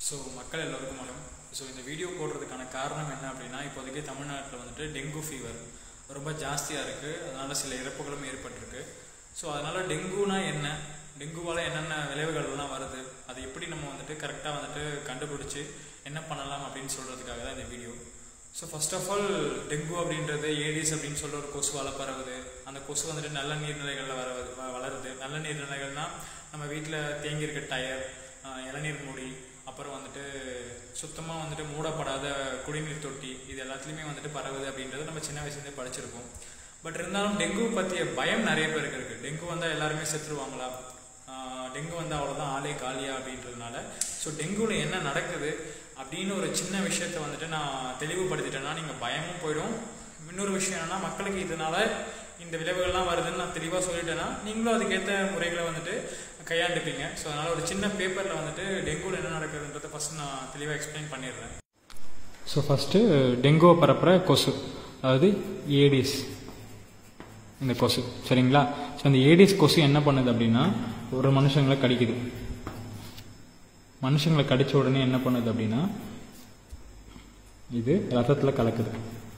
so மக்கள் எல்லோருக்கும் வணக்கம் ஸோ இந்த வீடியோ போடுறதுக்கான காரணம் என்ன அப்படின்னா இப்போதைக்கு தமிழ்நாட்டில் வந்துட்டு டெங்கு ஃபீவர் ரொம்ப ஜாஸ்தியாக இருக்குது அதனால் சில இறப்புகளும் ஏற்பட்டிருக்கு ஸோ அதனால் டெங்குனா என்ன டெங்குவால் என்னென்ன விளைவுகள்லாம் வருது அதை எப்படி நம்ம வந்துட்டு கரெக்டாக வந்துட்டு கண்டுபிடிச்சி என்ன பண்ணலாம் அப்படின்னு சொல்கிறதுக்காக தான் இந்த video so first of all dengue அப்படின்றது ஏடிஸ் அப்படின்னு சொல்லிட்டு ஒரு கொசுவால் பரவுது அந்த கொசு வந்துட்டு நல்ல நீர்நிலைகளில் வர வ- வளருது நல்ல நீர்நிலைகள்னால் நம்ம வீட்டில் தேங்கி இருக்க டயர் ஆஹ் இளநீர் மூடி அப்புறம் வந்துட்டு சுத்தமாக வந்துட்டு மூடப்படாத குடிநீர் தொட்டி இது எல்லாத்துலேயுமே வந்துட்டு பரவுது அப்படின்றது நம்ம சின்ன வயசுலேருந்தே படிச்சிருப்போம் பட் இருந்தாலும் டெங்கு பற்றிய பயம் நிறைய பேருக்கு இருக்குது டெங்கு வந்தால் எல்லாருமே செத்துருவாங்களா ஆஹ் டெங்கு வந்தால் அவ்வளோதான் ஆளே காலியா அப்படின்றதுனால ஸோ டெங்குவில் என்ன நடக்குது அப்படின்னு ஒரு சின்ன விஷயத்த வந்துட்டு நான் தெளிவுபடுத்திட்டேன்னா நீங்கள் பயமும் போயிடும் இன்னொரு விஷயம் என்னன்னா மக்களுக்கு இதனால இந்த விளைவுகள்லாம் வருதுன்னு நான் தெளிவாக சொல்லிட்டேன்னா நீங்களும் அதுக்கேற்ற முறைகளை வந்துட்டு கையாண்டுப்பீங்க ஸோ அதனால் ஒரு சின்ன பேப்பரில் வந்துட்டு டெங்குவில் என்ன நடக்குதுன்றதை ஃபஸ்ட் நான் தெளிவாக எக்ஸ்பிளைன் பண்ணிடுறேன் ஸோ ஃபஸ்ட்டு டெங்குவை பரப்புகிற கொசு அதாவது ஏடிஸ் இந்த கொசு சரிங்களா ஸோ இந்த ஏடிஸ் கொசு என்ன பண்ணுது அப்படின்னா ஒரு மனுஷங்களை கடிக்குது மனுஷங்களை கடிச்ச உடனே என்ன பண்ணுது அப்படின்னா இது ரத்தத்தில் கலக்குது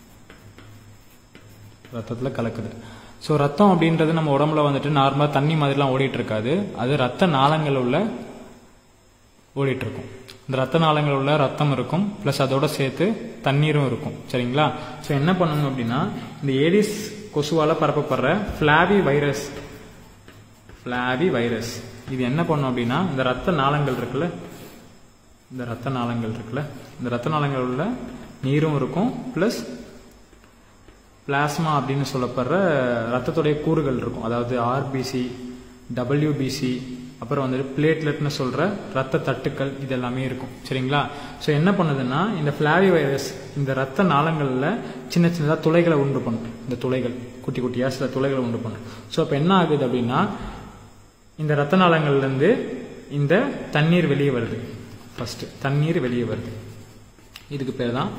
ரத்தத்தில் கலக்குது ஸோ ரத்தம் அப்படின்றது நம்ம உடம்புல வந்துட்டு நார்மலாக தண்ணி மாதிரிலாம் ஓடிட்டு இருக்காது அது ரத்த நாளங்கள் உள்ள ஓடிட்டு இருக்கும் இந்த ரத்த நாளங்கள் உள்ள ரத்தம் இருக்கும் ப்ளஸ் அதோட சேர்த்து தண்ணீரும் இருக்கும் சரிங்களா ஸோ என்ன பண்ணணும் அப்படின்னா இந்த ஏடிஸ் கொசுவால் பரப்பப்படுற ஃப்ளாவி வைரஸ் ஃப்ளாவி வைரஸ் இது என்ன பண்ணும் அப்படின்னா இந்த ரத்த நாளங்கள் இருக்குல்ல இந்த ரத்த நாளங்கள் இருக்குல்ல இந்த ரத்த நாளங்கள் உள்ள நீரும் இருக்கும் ப்ளஸ் பிளாஸ்மா அப்படின்னு சொல்லப்படுற ரத்தத்துடைய கூறுகள் இருக்கும் அதாவது ஆர்பிசி டபிள்யூபிசி அப்புறம் வந்துட்டு பிளேட்லெட்னு சொல்ற ரத்த தட்டுக்கள் இது எல்லாமே இருக்கும் சரிங்களா ஸோ என்ன பண்ணுதுன்னா இந்த ஃபிளாவி வைரஸ் இந்த ரத்த நாளங்களில் சின்ன சின்னதாக துளைகளை உண்டு பண்ணும் இந்த துளைகள் குட்டி குட்டியாக சில துளைகளை உண்டு பண்ணும் ஸோ அப்போ என்ன ஆகுது அப்படின்னா இந்த ரத்த நாளங்கள்லேருந்து இந்த தண்ணீர் வெளியே வருது ஃபர்ஸ்ட் தண்ணீர் வெளியே வருது இதுக்கு பேர் தான்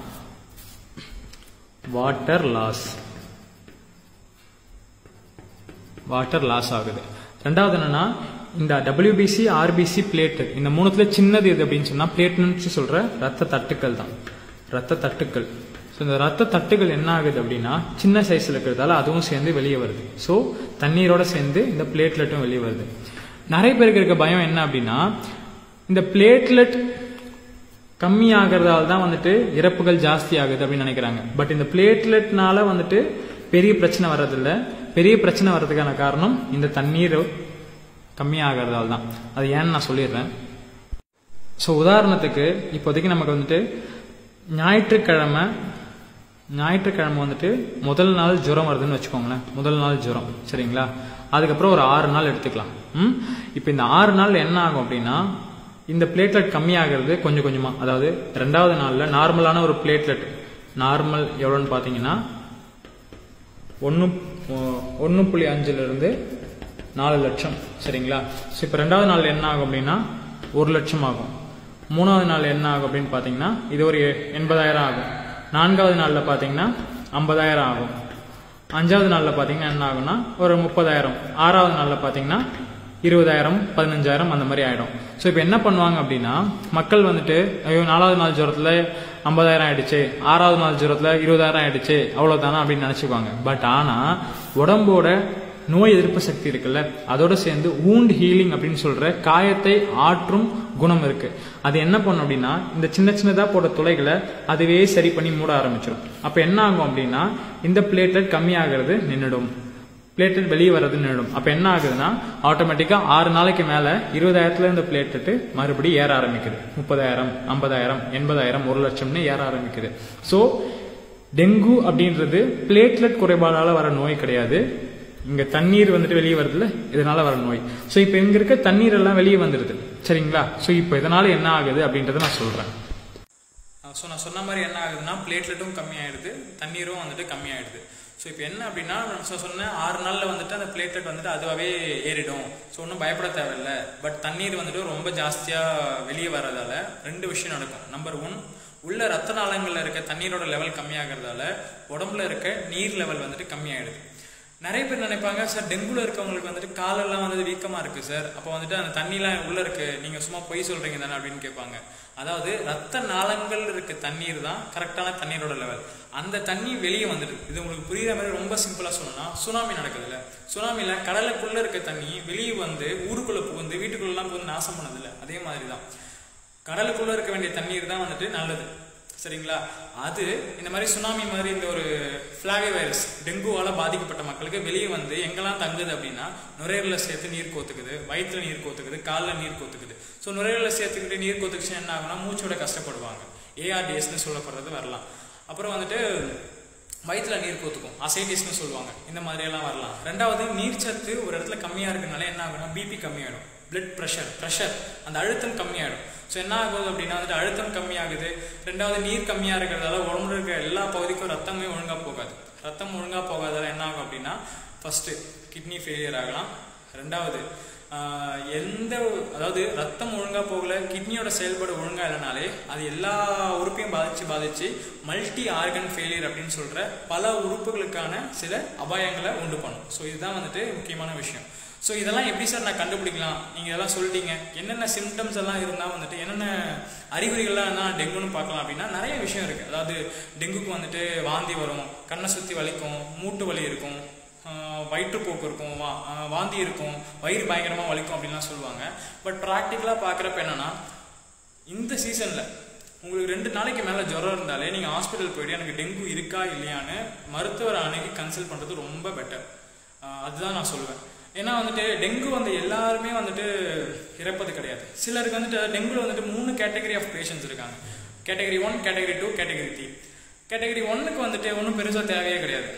வாட்டர் லாஸ் வாட்டர் லாஸ் ஆகுது ரெண்டாவது என்னன்னா இந்த டபிள்யூபிசி ஆர்பிசி பிளேட் இந்த மூணுத்துல சின்னது எது அப்படின்னு சொன்னா பிளேட்னு சொல்ற ரத்த தட்டுக்கள் தான் ரத்த தட்டுக்கள் ஸோ இந்த ரத்த தட்டுகள் என்ன ஆகுது அப்படின்னா சின்ன சைஸ்ல இருக்கிறதால அதுவும் சேர்ந்து வெளியே வருது ஸோ தண்ணீரோட சேர்ந்து இந்த பிளேட்லெட்டும் வெளியே வருது நிறைய பேருக்கு இருக்க பயம் என்ன அப்படின்னா இந்த பிளேட்லெட் கம்மி ஆகிறதால தான் வந்துட்டு இறப்புகள் ஜாஸ்தி ஆகுது அப்படின்னு நினைக்கிறாங்க பட் இந்த பிளேட்லெட்னால வந்துட்டு பெரிய பிரச்சனை வர்றதில்ல பெரிய பிரச்சனை வர்றதுக்கான காரணம் இந்த தண்ணீர் கம்மி ஆகிறதால தான் அது ஏன்னு நான் சொல்லிடுறேன் ஸோ உதாரணத்துக்கு இப்போதைக்கு நமக்கு வந்துட்டு ஞாயிற்றுக்கிழமை ஞாயிற்றுக்கிழமை வந்துட்டு முதல் நாள் ஜுரம் வருதுன்னு வச்சுக்கோங்களேன் முதல் நாள் ஜுரம் சரிங்களா அதுக்கப்புறம் ஒரு ஆறு நாள் எடுத்துக்கலாம் ம் இப்போ இந்த ஆறு நாள் என்ன ஆகும் அப்படின்னா இந்த பிளேட்லெட் கம்மியாகிறது கொஞ்சம் கொஞ்சமா அதாவது ரெண்டாவது நாள்ல நார்மலான ஒரு பிளேட்லெட் நார்மல் எவ்வளோன்னு பார்த்தீங்கன்னா ஒன்று ஒன்று புள்ளி அஞ்சுலேருந்து நாலு லட்சம் சரிங்களா ஸோ இப்போ ரெண்டாவது நாள் என்ன ஆகும் அப்படின்னா ஒரு லட்சம் ஆகும் மூணாவது நாள் என்ன ஆகும் அப்படின்னு பார்த்தீங்கன்னா இது ஒரு எ- எண்பதாயிரம் ஆகும் நான்காவது நாளில் பார்த்தீங்கன்னா ஐம்பதாயிரம் ஆகும் அஞ்சாவது நாளில் பார்த்தீங்கன்னா என்ன ஆகும்னா ஒரு முப்பதாயிரம் ஆறாவது நாளில் பார்த்தீங்கன்னா இருபதாயிரம் பதினஞ்சாயிரம் அந்த மாதிரி ஆயிடும் ஸோ இப்போ என்ன பண்ணுவாங்க அப்படின்னா மக்கள் வந்துட்டு ஐயோ நாலாவது நாள் ஜுரத்தில் ஐம்பதாயிரம் ஆயிடுச்சு ஆறாவது நாள் ஜுரத்தில் இருபதாயிரம் ஆயிடுச்சு அவ்வளோதானா அப்படின்னு நினச்சிக்குவாங்க பட் ஆனால் உடம்போட நோய் எதிர்ப்பு சக்தி இருக்குல்ல அதோட சேர்ந்து wound ஹீலிங் அப்படின்னு சொல்ற காயத்தை ஆற்றும் குணம் இருக்கு அது என்ன பண்ணும் அப்படின்னா இந்த சின்ன சின்னதா போட துளைகளை அதுவே சரி பண்ணி மூட ஆரம்பிச்சிடும் அப்ப என்ன ஆகும் அப்படின்னா இந்த பிளேட்லெட் கம்மியாகிறது நின்றுடும் பிளேட்லெட் வெளியே வர்றது நின்றுடும் அப்ப என்ன ஆகுதுன்னா ஆட்டோமேட்டிக்கா ஆறு நாளைக்கு மேல இருபதாயிரத்துல இந்த பிளேட்லெட் மறுபடியும் ஏற ஆரம்பிக்குது முப்பதாயிரம் ஐம்பதாயிரம் எண்பதாயிரம் ஒரு லட்சம்னு ஏற ஆரம்பிக்குது ஸோ டெங்கு அப்படின்றது பிளேட்லெட் குறைபாடால வர நோய் கிடையாது இங்க தண்ணீர் வந்துட்டு வெளியே வருதுல்ல இதனால வர நோய் ஸோ இப்போ இங்க இருக்க தண்ணீர் எல்லாம் வெளியே வந்துடுது சரிங்களா ஸோ இப்போ இதனால என்ன ஆகுது அப்படின்றத நான் சொல்றேன் ஸோ நான் சொன்ன மாதிரி என்ன ஆகுதுன்னா பிளேட்லெட்டும் கம்மியாயிடுது தண்ணீரும் வந்துட்டு கம்மியாயிடுது ஸோ இப்போ என்ன அப்படின்னா நான் சொ- சொன்னேன் ஆறு நாளில் வந்துட்டு அந்த பிளேட்லெட் வந்துட்டு அதுவாகவே ஏறிடும் ஸோ ஒன்றும் பயப்பட தேவையில்ல பட் தண்ணீர் வந்துட்டு ரொம்ப ஜாஸ்தியாக வெளியே வர்றதால ரெண்டு விஷயம் நடக்கும் நம்பர் ஒன் உள்ள ரத்த நாளங்களில் இருக்க தண்ணீரோட லெவல் கம்மியாகிறதால உடம்புல இருக்க நீர் லெவல் வந்துட்டு கம்மியாயிடுது நிறைய பேர் நினைப்பாங்க சார் டெங்குல இருக்கவங்களுக்கு வந்துட்டு காலெல்லாம் வந்து வீக்கமா இருக்கு சார் அப்போ வந்துட்டு அந்த தண்ணிலாம் உள்ள இருக்கு நீங்க சும்மா பொய் சொல்றீங்க தானே அப்படின்னு கேட்பாங்க அதாவது ரத்த நாளங்கள் இருக்க தண்ணீர் தான் கரெக்டான தண்ணீரோட லெவல் அந்த தண்ணி வெளியே வந்துடுது இது உங்களுக்கு புரியுற மாதிரி ரொம்ப சிம்பிளா சொல்லணும்னா சுனாமி நடக்குதுல்ல சுனாமில கடலுக்குள்ள இருக்க தண்ணி வெளியே வந்து ஊருக்குள்ள புகுந்து வீட்டுக்குள்ளலாம் புகுந்து நாசம் பண்ணதில்ல அதே மாதிரி தான் கடலுக்குள்ள இருக்க வேண்டிய தண்ணீர் தான் வந்துட்டு நல்லது சரிங்களா அது இந்த மாதிரி சுனாமி மாதிரி இந்த ஒரு ஃபிளாவி வைரஸ் டெங்குவால பாதிக்கப்பட்ட மக்களுக்கு வெளியே வந்து எங்கெல்லாம் தங்குது அப்படின்னா நுரையீரல சேர்த்து நீர் கோத்துக்குது வயிற்றுல நீர் கோத்துக்குது காலில் நீர் கோத்துக்குது ஸோ நுரையீரல சேர்த்துக்கிட்டு நீர் கோத்துக்குச்சுன்னா என்ன ஆகும்னா மூச்சோட கஷ்டப்படுவாங்க ஏஆர்டிஎஸ்னு சொல்லப்படுறது வரலாம் அப்புறம் வந்துட்டு வயிற்றுல நீர் கோத்துக்கும் அசைட்டிஸ்னு சொல்லுவாங்க இந்த மாதிரி எல்லாம் வரலாம் ரெண்டாவது நீர்ச்சத்து ஒரு இடத்துல கம்மியா இருக்கனால என்ன ஆகும்னா பிபி கம்மியாயிடும் பிளட் ப்ரெஷர் ப்ரெஷர் அந்த அழுத்தம் கம்மியாயிடும் ஸோ என்ன ஆகுது அப்படின்னா வந்துட்டு அழுத்தம் கம்மியாகுது ரெண்டாவது நீர் கம்மியா இருக்கிறதால உடம்புல இருக்கிற எல்லா பகுதிக்கும் ரத்தமே ஒழுங்கா போகாது ரத்தம் ஒழுங்கா போகாதால என்ன ஆகும் அப்படின்னா ஃபர்ஸ்ட் கிட்னி ஃபெயிலியர் ஆகலாம் ரெண்டாவது ஆஹ், எந்த அதாவது ரத்தம் ஒழுங்கா போகல கிட்னியோட செயல்பாடு ஒழுங்கா இல்லைனாலே அது எல்லா உறுப்பையும் பாதிச்சு பாதிச்சு மல்டி ஆர்கன் ஃபெயிலியர் அப்படின்னு சொல்ற பல உறுப்புகளுக்கான சில அபாயங்களை உண்டு பண்ணும் ஸோ இதுதான் வந்துட்டு முக்கியமான விஷயம் ஸோ இதெல்லாம் எப்படி சார் நான் கண்டுபிடிக்கலாம் நீங்க இதெல்லாம் சொல்லிட்டீங்க என்னென்ன சிம்டம்ஸ் எல்லாம் இருந்தா வந்துட்டு என்னென்ன அறிகுறிகள்லாம் இருந்தா டெங்குன்னு பார்க்கலாம் அப்படின்னா நிறைய விஷயம் இருக்கு அதாவது டெங்குக்கு வந்துட்டு வாந்தி வரும் கண்ணை சுத்தி வலிக்கும் மூட்டு வலி இருக்கும் ஆஹ் வயிற்றுப்போக்கு இருக்கும் வா ஆஹ் வாந்தி இருக்கும் வயிறு பயங்கரமா வலிக்கும் அப்படின்லாம் சொல்லுவாங்க பட் ப்ராக்டிக்கலா பார்க்குறப்ப என்னன்னா இந்த சீசன்ல உங்களுக்கு ரெண்டு நாளைக்கு மேல ஜுரம் இருந்தாலே நீங்க ஹாஸ்பிட்டல் போயிட்டு எனக்கு டெங்கு இருக்கா இல்லையான்னு மருத்துவர் அணுகி கன்சல்ட் பண்றது ரொம்ப பெட்டர் அதுதான் நான் சொல்லுவேன் ஏன்னா வந்துட்டு டெங்கு வந்து எல்லாருமே வந்துட்டு இறப்பது கிடையாது சிலருக்கு வந்துட்டு டெங்குல வந்துட்டு மூணு கேட்டகரி ஆஃப் பேஷண்ட்ஸ் இருக்காங்க category one category two category three category ஒன்னுக்கு வந்துட்டு ஒன்றும் பெருசாக தேவையே கிடையாது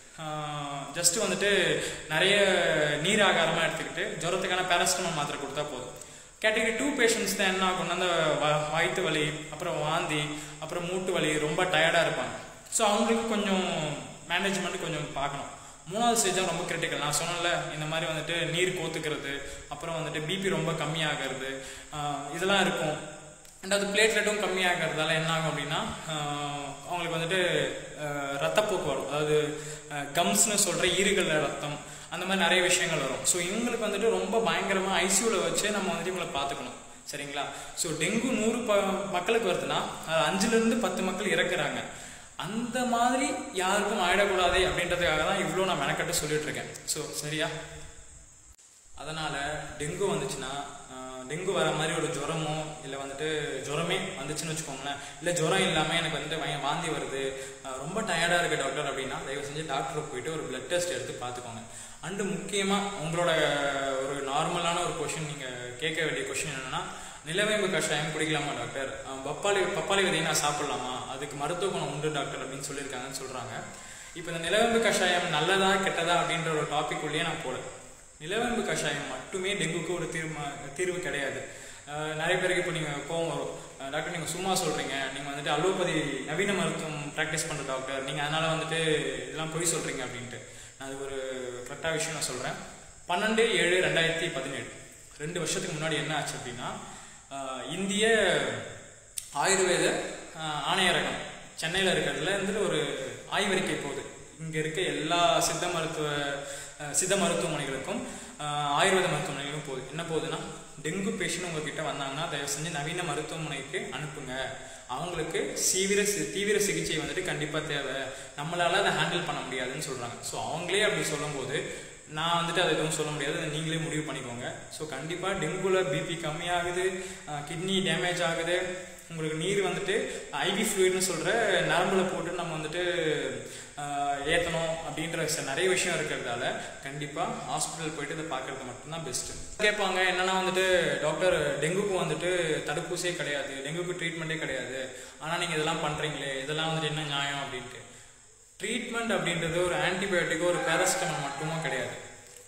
ஜஸ்ட் வந்துட்டு நிறைய நீர் ஆகாரமா எடுத்துக்கிட்டு ஜுரத்துக்கான பேரஸ்டமால் மாத்திரை கொடுத்தா போதும் கேட்டகரி டூ பேஷண்ட்ஸ் தான் என்ன ஆகும்னா அந்த வ- வயித்து வலி அப்புறம் வாந்தி அப்புறம் மூட்டு வலி ரொம்ப டயர்டா இருப்பாங்க ஸோ அவங்களுக்கு கொஞ்சம் மேனேஜ்மெண்ட் கொஞ்சம் பார்க்கணும் மூணாவது ஸ்டேஜ் ரொம்ப கிரிட்டிக்கல் நான் சொன்னேன்ல இந்த மாதிரி வந்துட்டு நீர் கோத்துக்கிறது அப்புறம் வந்துட்டு பிபி ரொம்ப கம்மியாகிறது ஆஹ் இதெல்லாம் இருக்கும் ரெண்டாவது பிளேட்லெட்டும் கம்மியாகிறதால என்ன ஆகும் அப்படின்னா ஆஹ் அவங்களுக்கு வந்துட்டு ஆஹ் ரத்தப்போக்கு வரும் அதாவது கம்ஸ்னு சொல்ற ஈறுகள்ல ரத்தம் அந்த மாதிரி நிறைய விஷயங்கள் வரும் ஸோ இவங்களுக்கு வந்துட்டு ரொம்ப பயங்கரமா ஐசியூல வச்சு நம்ம வந்துட்டு இவங்களை பார்த்துக்கணும் சரிங்களா ஸோ டெங்கு நூறு ப மக்களுக்கு வருதுன்னா அது அஞ்சுல இருந்து பத்து மக்கள் இறக்குறாங்க அந்த மாதிரி யாருக்கும் ஆயிடக்கூடாது அப்படின்றதுக்காக தான் இவ்வளோ நான் மெனக்கட்டு சொல்லிட்டு இருக்கேன் ஸோ சரியா அதனால டெங்கு வந்துச்சுன்னா ஆஹ், டெங்கு வர மாதிரி ஒரு ஜுரமோ இல்லை வந்துட்டு ஜுரமே வந்துச்சுன்னு வச்சுக்கோங்களேன் இல்லை ஜுரம் இல்லாமல் எனக்கு வந்துட்டு வய- வாந்தி வருது ஆஹ், ரொம்ப டயர்டாக இருக்கு டாக்டர் அப்படின்னா தயவு செஞ்சு டாக்டருக்கு போயிட்டு ஒரு பிளட் டெஸ்ட் எடுத்து பார்த்துக்கோங்க அண்டு முக்கியமாக உங்களோட ஒரு நார்மலான ஒரு கொஷின் நீங்கள் கேட்க வேண்டிய கொஷின் என்னன்னா நிலவேம்பு கஷாயம் குடிக்கலாமா டாக்டர் ஆஹ், பப்பாளி பப்பாளி விதையை நான் சாப்பிடலாமா அதுக்கு மருத்துவ குணம் உண்டு டாக்டர் அப்படின்னு சொல்லியிருக்காங்கன்னு சொல்கிறாங்க இப்போ இந்த நிலவேம்பு கஷாயம் நல்லதா கெட்டதா அப்படின்ற ஒரு டாபிக் உள்ளே நான் போல நிலவேம்பு கஷாயம் மட்டுமே டெங்குக்கு ஒரு தீர்மா தீர்வு கிடையாது அஹ் நிறைய பேருக்கு இப்போ நீங்கள் கோவம் வரும் அஹ் டாக்டர் நீங்கள் சும்மா சொல்கிறீங்க நீங்கள் வந்துட்டு அலோபதி நவீன மருத்துவம் ப்ராக்டிஸ் பண்ணுற டாக்டர் நீங்கள் அதனால் வந்துட்டு இதெல்லாம் பொய் சொல்கிறீங்க அப்படின்ட்டு நான் அது ஒரு கரெக்டாக விஷயம் நான் சொல்கிறேன் பன்னெண்டு ஏழு ரெண்டாயிரத்தி பதினேழு ரெண்டு வருஷத்துக்கு முன்னாடி என்ன ஆச்சு அப்படின்னா அஹ் இந்திய ஆயுர்வேத அஹ், ஆணையரகம் சென்னையில் இருக்கிறதுல இருந்து ஒரு ஆய்வறிக்கை போகுது இங்கே இருக்க எல்லா சித்த மருத்துவ அஹ், சித்த மருத்துவமனைகளுக்கும் அஹ், ஆயுர்வேத மருத்துவமனைகளுக்கும் போகுது என்ன போகுதுன்னா டெங்கு பேஷண்ட் உங்ககிட்ட வந்தாங்கன்னா தயவு செஞ்சு நவீன மருத்துவமனைக்கு அனுப்புங்க அவங்களுக்கு தீவிர சி- தீவிர சிகிச்சை வந்துட்டு கண்டிப்பாக தேவை நம்மளால அதை ஹேண்டில் பண்ண முடியாதுன்னு சொல்கிறாங்க ஸோ அவங்களே அப்படி சொல்லும்போது நான் வந்துட்டு அதை எதுவும் சொல்ல முடியாது அதை நீங்களே முடிவு பண்ணிக்கோங்க ஸோ கண்டிப்பாக டெங்குல பிபி கம்மியாகுது கிட்னி டேமேஜ் ஆகுது உங்களுக்கு நீர் வந்துட்டு ஐவி ஃப்ளூயிட்னு சொல்கிற நரம்புல போட்டு நம்ம வந்துட்டு ஆஹ், ஏத்தணும் அப்படின்ற ச- நிறைய விஷயம் இருக்கிறதால கண்டிப்பாக ஹாஸ்பிட்டல் போயிட்டு இதை பார்க்கறது மட்டும்தான் பெஸ்ட்டு கேட்பாங்க என்னன்னா வந்துட்டு டாக்டர் டெங்குக்கு வந்துட்டு தடுப்பூசியே கிடையாது டெங்குக்கு ட்ரீட்மெண்ட்டே கிடையாது ஆனால் நீங்கள் இதெல்லாம் பண்ணுறீங்களே இதெல்லாம் வந்துட்டு என்ன நியாயம் அப்படின்ட்டு ட்ரீட்மெண்ட் அப்படின்றது ஒரு ஆன்டிபயோட்டிக்கோ ஒரு பேரஸ்டமல் மட்டுமோ கிடையாது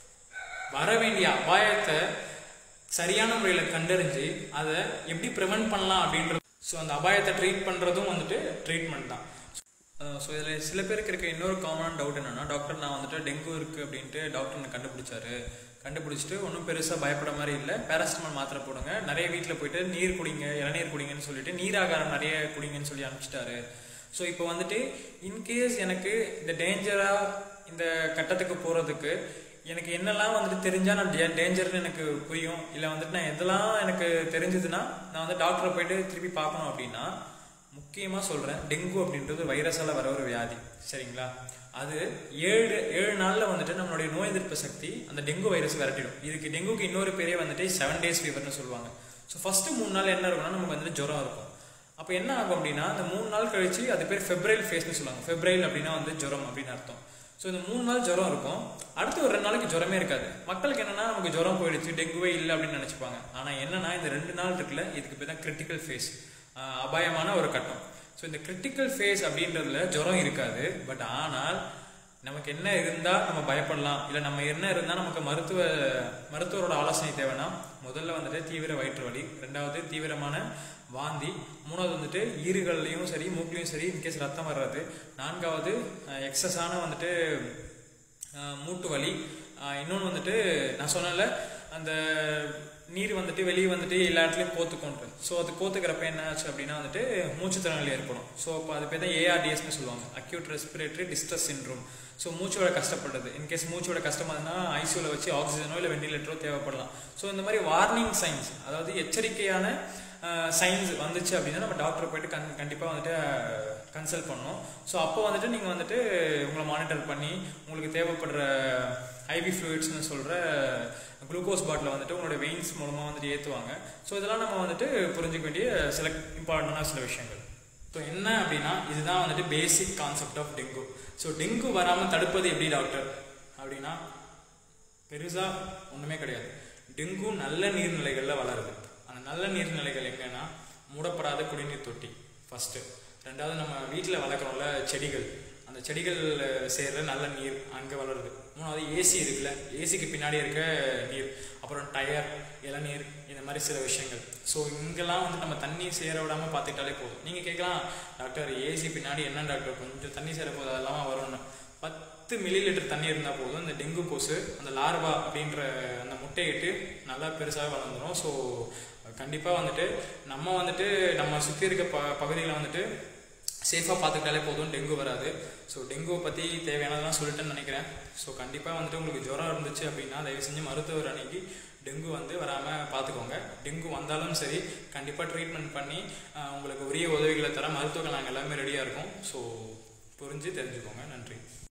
வர வேண்டிய அபாயத்தை சரியான முறையில் கண்டறிஞ்சு அதை எப்படி ப்ரிவென்ட் பண்ணலாம் அப்படின்றது ஸோ அந்த அபாயத்தை ட்ரீட் பண்ணுறதும் வந்துட்டு ட்ரீட்மெண்ட் தான் ஸோ இதில் சில பேருக்கு இருக்க இன்னொரு காமனான டவுட் என்னன்னா டாக்டர் நான் வந்துட்டு டெங்கு இருக்குது அப்படின்ட்டு டாக்டர் எனக்கு கண்டுபிடிச்சாரு கண்டுபிடிச்சிட்டு ஒன்றும் பெருசாக பயப்பட மாதிரி இல்லை பேராசிட்டமால் மாத்திரை போடுங்க நிறைய வீட்டில் போயிட்டு நீர் குடிங்க இளநீர் குடிங்கன்னு சொல்லிட்டு நீராகாரம் நிறைய குடிங்கன்னு சொல்லி அனுப்பிச்சிட்டாரு ஸோ இப்போ வந்துட்டு இன்கேஸ் எனக்கு இந்த டேஞ்சராக இந்த கட்டத்துக்கு போகிறதுக்கு எனக்கு என்னெல்லாம் வந்துட்டு தெரிஞ்சா நான் டேஞ்சர்னு எனக்கு புரியும் இல்லை வந்துட்டு நான் எதெல்லாம் எனக்கு தெரிஞ்சதுன்னா நான் வந்து டாக்டரை போயிட்டு திருப்பி பார்க்கணும் அப்படின்னா முக்கியமாக சொல்கிறேன் டெங்கு அப்படின்றது வைரஸால் வர ஒரு வியாதி சரிங்களா அது ஏழு ஏழு நாளில் வந்துட்டு நம்மளுடைய நோய் எதிர்ப்பு சக்தி அந்த டெங்கு வைரஸ் விரட்டிடும் இதுக்கு டெங்குக்கு இன்னொரு பேரே வந்துட்டு செவன் டேஸ் ஃபீவர்னு சொல்லுவாங்க ஸோ ஃபஸ்ட்டு மூணு நாள் என்ன இருக்கும்னா நமக்கு வந்துட்டு ஜுரம் இருக்கும் அப்போ என்ன ஆகும் அப்படின்னா அந்த மூணு நாள் கழிச்சு அது பேர் ஃபெப்ரைல் ஃபேஸ்னு சொல்லுவாங்க ஃபெப்ரைல் அப்படின்னா வந்து ஜுரம் அப்படின்னு அர்த்தம் ஸோ இந்த மூணு நாள் ஜுரம் இருக்கும் அடுத்து ஒரு ரெண்டு நாளைக்கு ஜுரமே இருக்காது மக்களுக்கு என்னன்னா நமக்கு ஜுரம் போயிடுச்சு டெங்குவே இல்லை அப்படின்னு நினச்சிப்பாங்க ஆனால் என்னன்னா இந்த ரெண்டு நாள் இருக்குல்ல இதுக்கு பேர் தான் கிரிட்டிக்கல் ஃபேஸ் அபாயமான ஒரு கட்டம் ஸோ இந்த கிரிட்டிக்கல் ஃபேஸ் அப்படின்றதுல ஜுரம் இருக்காது பட் ஆனால் நமக்கு என்ன இருந்தால் நம்ம பயப்படலாம் இல்லை நம்ம என்ன இருந்தால் நமக்கு மருத்துவ மருத்துவரோட ஆலோசனை தேவைன்னா முதல்ல வந்துட்டு தீவிர வயிற்று வலி ரெண்டாவது தீவிரமான வாந்தி மூணாவது வந்துட்டு ஈறுகள்லையும் சரி மூக்குலையும் சரி இன்கேஸ் ரத்தம் வர்றது நான்காவது எக்ஸஸான வந்துட்டு அஹ், மூட்டு வலி இன்னொன்று வந்துட்டு நான் சொன்னேன்ல அந்த நீர் வந்துட்டு வெளியே வந்துட்டு எல்லா இடத்துலையும் கோத்துக்கொண்டு ஸோ அது கோத்துக்கிறப்ப என்ன ஆச்சு அப்படின்னா வந்துட்டு மூச்சு திறனில் ஏற்படும் ஸோ அப்போ அது பேர் தான் ஏஆர்டிஎஸ்னு சொல்லுவாங்க acute respiratory distress syndrome so மூச்சோட கஷ்டப்படுறது இன்கேஸ் மூச்சோட கஷ்டமாதுன்னா ஐசியூவில் வச்சு ஆக்சிஜனோ இல்லை வெண்டிலேட்டரோ தேவைப்படலாம் ஸோ இந்த மாதிரி வார்னிங் சைன்ஸ் அதாவது எச்சரிக்கையான சைன்ஸ் வந்துச்சு அப்படின்னா நம்ம டாக்டரை போயிட்டு கண் கண்டிப்பாக வந்துட்டு கன்சல்ட் பண்ணணும் ஸோ அப்போ வந்துட்டு நீங்கள் வந்துட்டு உங்களை மானிட்டர் பண்ணி உங்களுக்கு தேவைப்படுற ஐவி ஃப்ளூயிட்ஸ்னு சொல்கிற குளுக்கோஸ் பாட்டில் வந்துட்டு உங்களோட வெயின்ஸ் மூலமாக வந்துட்டு ஏற்றுவாங்க ஸோ இதெல்லாம் நம்ம வந்துட்டு புரிஞ்சுக்க வேண்டிய சில இம்பார்ட்டண்டான சில விஷயங்கள் ஸோ என்ன அப்படின்னா இதுதான் வந்துட்டு basic concept of dengue so dengue வராமல் தடுப்பது எப்படி டாக்டர் அப்படின்னா பெருசாக ஒன்றுமே கிடையாது டெங்கு நல்ல நீர்நிலைகளில் வளருது அந்த நல்ல நீர்நிலைகள் எங்கன்னா மூடப்படாத குடிநீர் தொட்டி ஃபஸ்ட்டு ரெண்டாவது நம்ம வீட்டில் வளர்க்குறோம்ல செடிகள் அந்த செடிகள் சேர்ற நல்ல நீர் அங்கே வளருது மூணாவது ஏசி இருக்குல்ல ஏசிக்கு பின்னாடி இருக்க நீர் அப்புறம் டயர் இளநீர் இந்த மாதிரி சில விஷயங்கள் ஸோ இங்கெல்லாம் வந்து நம்ம தண்ணி சேர விடாமல் பார்த்துக்கிட்டாலே போதும் நீங்கள் கேட்கலாம் டாக்டர் ஏசி பின்னாடி என்ன டாக்டர் கொஞ்சம் தண்ணி சேர போகுது அதெல்லாம் வரும்னு பத்து மில்லி லிட்டர் தண்ணி இருந்தால் போதும் இந்த டெங்கு கொசு அந்த லார்வா அப்படின்ற அந்த முட்டையிட்டு நல்லா பெருசாக வளர்ந்துடும் ஸோ கண்டிப்பாக வந்துட்டு நம்ம வந்துட்டு நம்ம சுற்றி இருக்க ப பகுதியில் வந்துட்டு சேஃபாக பார்த்துக்கிட்டாலே போதும் டெங்கு வராது ஸோ டெங்குவை பற்றி தேவையானதெல்லாம் சொல்லிட்டேன்னு நினைக்கிறேன் ஸோ கண்டிப்பாக வந்துட்டு உங்களுக்கு ஜுரம் இருந்துச்சு அப்படின்னா தயவு செஞ்சு மருத்துவர் அன்னைக்கு டெங்கு வந்து வராமல் பார்த்துக்கோங்க டெங்கு வந்தாலும் சரி கண்டிப்பாக ட்ரீட்மெண்ட் பண்ணி ஆஹ், உங்களுக்கு உரிய உதவிகளை தர மருத்துவர்கள் நாங்கள் எல்லாமே ரெடியாக இருக்கோம் ஸோ புரிஞ்சு தெரிஞ்சுக்கோங்க நன்றி